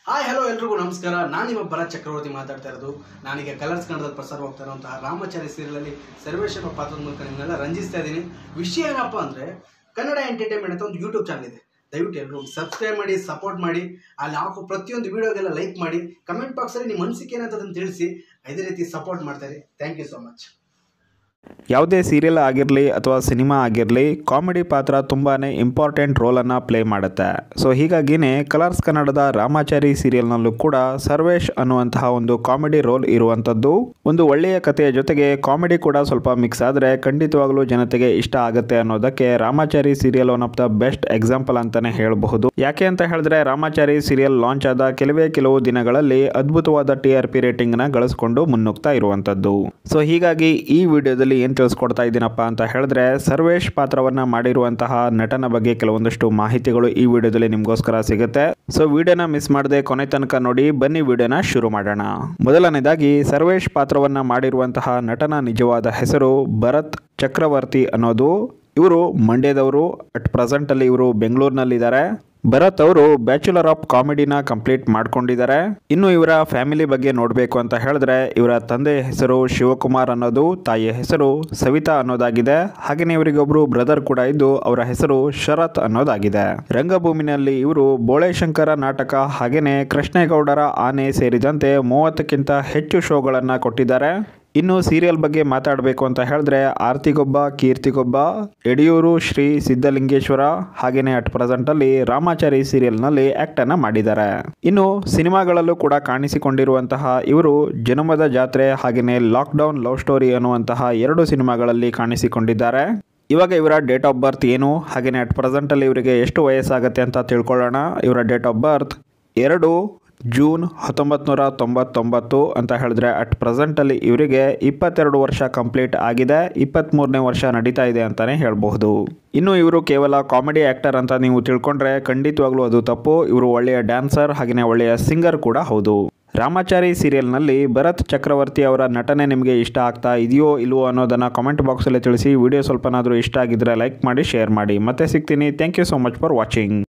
hi hello ಎಲ್ರಿಗೂ ನಮಸ್ಕಾರ ನಾನು ನಿಮ್ಮ ಭರತ್ ಚಕ್ರವರ್ತಿ ಮಾತಾಡ್ತಾ ಇರೋದು ನಾನೀಗ ಕಲರ್ಸ್ ಕನ್ನಡದಲ್ಲಿ ಪ್ರಸಾರವಾಗ್ತಾ ಇರುವಂತಹ ರಾಮಚಾರಿ ಸೀರಿಯಲಲ್ಲಿ ಸರ್ವೇಶ್ವರ ಪಾತ್ರದ ಮೂಲಕ ನಿಮ್ಮನ್ನೆಲ್ಲ ರಂಜಿಸ್ತಾ ಇದ್ದೀನಿ ವಿಷಯ ಏನಪ್ಪ ಅಂದರೆ ಕನ್ನಡ ಎಂಟರ್ಟೈನ್ಮೆಂಟ್ ಅಂತ ಒಂದು ಯೂಟ್ಯೂಬ್ ಚಾನಲ್ ಇದೆ ದಯವಿಟ್ಟು ಎಲ್ಲರೂ ಸಬ್ಸ್ಕ್ರೈಬ್ ಮಾಡಿ ಸಪೋರ್ಟ್ ಮಾಡಿ ಅಲ್ಲಿ ಹಾಕೋ ಪ್ರತಿಯೊಂದು ವಿಡಿಯೋಗೆಲ್ಲ ಲೈಕ್ ಮಾಡಿ ಕಮೆಂಟ್ ಬಾಕ್ಸಲ್ಲಿ ನಿಮ್ಮ ಅನಿಸಿಕೆ ಏನಂತ ಅದನ್ನು ತಿಳಿಸಿ ಇದೇ ರೀತಿ ಸಪೋರ್ಟ್ ಮಾಡ್ತಾರೆ ಥ್ಯಾಂಕ್ ಯು ಸೊ ಮಚ್ ಯಾವುದೇ ಸೀರಿಯಲ್ ಆಗಿರಲಿ ಅಥವಾ ಸಿನಿಮಾ ಆಗಿರಲಿ ಕಾಮಿಡಿ ಪಾತ್ರ ತುಂಬಾ ಇಂಪಾರ್ಟೆಂಟ್ ರೋಲನ್ನು ಪ್ಲೇ ಮಾಡುತ್ತೆ ಸೊ ಹೀಗಾಗಿನೇ ಕಲರ್ಸ್ ಕನ್ನಡದ ರಾಮಾಚಾರಿ ಸೀರಿಯಲ್ನಲ್ಲೂ ಕೂಡ ಸರ್ವೇಶ್ ಅನ್ನುವಂತಹ ಒಂದು ಕಾಮಿಡಿ ರೋಲ್ ಇರುವಂಥದ್ದು ಒಂದು ಒಳ್ಳೆಯ ಕಥೆಯ ಜೊತೆಗೆ ಕಾಮಿಡಿ ಕೂಡ ಸ್ವಲ್ಪ ಮಿಕ್ಸ್ ಆದರೆ ಖಂಡಿತವಾಗ್ಲೂ ಜನತೆಗೆ ಇಷ್ಟ ಆಗುತ್ತೆ ಅನ್ನೋದಕ್ಕೆ Ramachari serial one of the best example ಅಂತಾನೆ ಹೇಳಬಹುದು ಯಾಕೆ ಅಂತ ಹೇಳಿದ್ರೆ ರಾಮಾಚಾರಿ ಸೀರಿಯಲ್ ಲಾಂಚ್ ಆದ ಕೆಲವೇ ಕೆಲವು ದಿನಗಳಲ್ಲಿ ಅದ್ಭುತವಾದ ಟಿ ಆರ್ ಪಿ ರೇಟಿಂಗ್ನ ಗಳಿಸ್ಕೊಂಡು ಮುನ್ನುಗ್ತಾ ಇರುವಂಥದ್ದು ಸೊ ಹೀಗಾಗಿ ಈ ವಿಡಿಯೋದಲ್ಲಿ ಏನು ತಿಳಿಸ್ಕೊಡ್ತಾ ಇದ್ದೀನಪ್ಪ ಅಂತ ಹೇಳಿದ್ರೆ ಸರ್ವೇಶ್ ಪಾತ್ರವನ್ನ ಮಾಡಿರುವಂತಹ ನಟನ ಬಗ್ಗೆ ಕೆಲವೊಂದಷ್ಟು ಮಾಹಿತಿಗಳು ಈ ವಿಡಿಯೋದಲ್ಲಿ ನಿಮಗೋಸ್ಕರ ಸಿಗುತ್ತೆ ಸೊ ವಿಡಿಯೋನ ಮಿಸ್ ಮಾಡದೆ ಕೊನೆ ತನಕ ನೋಡಿ ಬನ್ನಿ ವಿಡಿಯೋನ ಶುರು ಮಾಡೋಣ ಮೊದಲನೇದಾಗಿ ಸರ್ವೇಶ್ ಪಾತ್ರವನ್ನ ಮಾಡಿರುವಂತಹ ನಟನ ನಿಜವಾದ ಹೆಸರು ಭರತ್ ಚಕ್ರವರ್ತಿ ಅನ್ನೋದು ಇವರು ಮಂಡ್ಯದವರು ಅಟ್ ಪ್ರೆಸೆಂಟ್ ಅಲ್ಲಿ ಇವರು ಬೆಂಗಳೂರಿನಲ್ಲಿದ್ದಾರೆ ಭರತ್ ಅವರು ಬ್ಯಾಚುಲರ್ ಆಫ್ ಕಾಮಿಡಿನ ಕಂಪ್ಲೀಟ್ ಮಾಡ್ಕೊಂಡಿದ್ದಾರೆ ಇನ್ನು ಇವರ ಫ್ಯಾಮಿಲಿ ಬಗ್ಗೆ ನೋಡಬೇಕು ಅಂತ ಹೇಳಿದ್ರೆ ಇವರ ತಂದೆಯ ಹೆಸರು ಶಿವಕುಮಾರ್ ಅನ್ನೋದು ತಾಯಿಯ ಹೆಸರು ಸವಿತಾ ಅನ್ನೋದಾಗಿದೆ ಹಾಗೆಯೇ ಇವರಿಗೊಬ್ರು ಬ್ರದರ್ ಕೂಡ ಇದ್ದು ಅವರ ಹೆಸರು ಶರತ್ ಅನ್ನೋದಾಗಿದೆ ರಂಗಭೂಮಿನಲ್ಲಿ ಇವರು ಬೋಳೆಶಂಕರ ನಾಟಕ ಹಾಗೆಯೇ ಕೃಷ್ಣೇಗೌಡರ ಆನೆ ಸೇರಿದಂತೆ ಮೂವತ್ತಕ್ಕಿಂತ ಹೆಚ್ಚು ಶೋಗಳನ್ನ ಕೊಟ್ಟಿದ್ದಾರೆ ಇನ್ನು ಸೀರಿಯಲ್ ಬಗ್ಗೆ ಮಾತಾಡಬೇಕು ಅಂತ ಹೇಳಿದ್ರೆ ಆರ್ತಿಗೊಬ್ಬ ಕೀರ್ತಿಗೊಬ್ಬ ಯಡಿಯೂರು ಶ್ರೀ ಸಿದ್ಧಲಿಂಗೇಶ್ವರ ಹಾಗೆಯೇ ಅಟ್ ಪ್ರೆಸೆಂಟಲ್ಲಿ ರಾಮಾಚಾರಿ ಸೀರಿಯಲ್ನಲ್ಲಿ ಆ್ಯಕ್ಟನ್ನು ಮಾಡಿದ್ದಾರೆ ಇನ್ನು ಸಿನಿಮಾಗಳಲ್ಲೂ ಕೂಡ ಕಾಣಿಸಿಕೊಂಡಿರುವಂತಹ ಇವರು ಜನ್ಮದ ಜಾತ್ರೆ ಹಾಗೆಯೇ ಲಾಕ್ಡೌನ್ ಲವ್ ಸ್ಟೋರಿ ಅನ್ನುವಂತಹ ಎರಡು ಸಿನಿಮಾಗಳಲ್ಲಿ ಕಾಣಿಸಿಕೊಂಡಿದ್ದಾರೆ ಇವಾಗ ಇವರ ಡೇಟ್ ಆಫ್ ಬರ್ತ್ ಏನು ಹಾಗೆಯೇ ಅಟ್ ಪ್ರೆಸೆಂಟಲ್ಲಿ ಇವರಿಗೆ ಎಷ್ಟು ವಯಸ್ಸಾಗುತ್ತೆ ಅಂತ ತಿಳ್ಕೊಳ್ಳೋಣ ಇವರ ಡೇಟ್ ಆಫ್ ಬರ್ತ್ ಎರಡು ಜೂನ್ ಹತ್ತೊಂಬತ್ತು ನೂರ ತೊಂಬತ್ತೊಂಬತ್ತು ಅಂತ ಹೇಳಿದ್ರೆ ಅಟ್ ಪ್ರೆಸೆಂಟಲ್ಲಿ ಇವರಿಗೆ ಇಪ್ಪತ್ತೆರಡು ವರ್ಷ ಕಂಪ್ಲೀಟ್ ಆಗಿದೆ ಇಪ್ಪತ್ತ್ಮೂರನೇ ವರ್ಷ ನಡೀತಾ ಇದೆ ಅಂತಲೇ ಹೇಳಬಹುದು ಇನ್ನು ಇವರು ಕೇವಲ ಕಾಮಿಡಿ ಆ್ಯಕ್ಟರ್ ಅಂತ ನೀವು ತಿಳ್ಕೊಂಡ್ರೆ ಖಂಡಿತವಾಗ್ಲೂ ಅದು ತಪ್ಪು ಇವರು ಒಳ್ಳೆಯ ಡ್ಯಾನ್ಸರ್ ಹಾಗೆಯೇ ಒಳ್ಳೆಯ ಸಿಂಗರ್ ಕೂಡ ಹೌದು ರಾಮಾಚಾರಿ ಸೀರಿಯಲ್ನಲ್ಲಿ ಭರತ್ ಚಕ್ರವರ್ತಿ ಅವರ ನಟನೆ ನಿಮಗೆ ಇಷ್ಟ ಆಗ್ತಾ ಇದೆಯೋ ಇಲ್ವೋ ಅನ್ನೋದನ್ನು ಕಾಮೆಂಟ್ ಬಾಕ್ಸಲ್ಲಿ ತಿಳಿಸಿ ವಿಡಿಯೋ ಸ್ವಲ್ಪನಾದರೂ ಇಷ್ಟ ಆಗಿದ್ರೆ ಲೈಕ್ ಮಾಡಿ ಶೇರ್ ಮಾಡಿ ಮತ್ತೆ ಸಿಗ್ತೀನಿ thank you so much for watching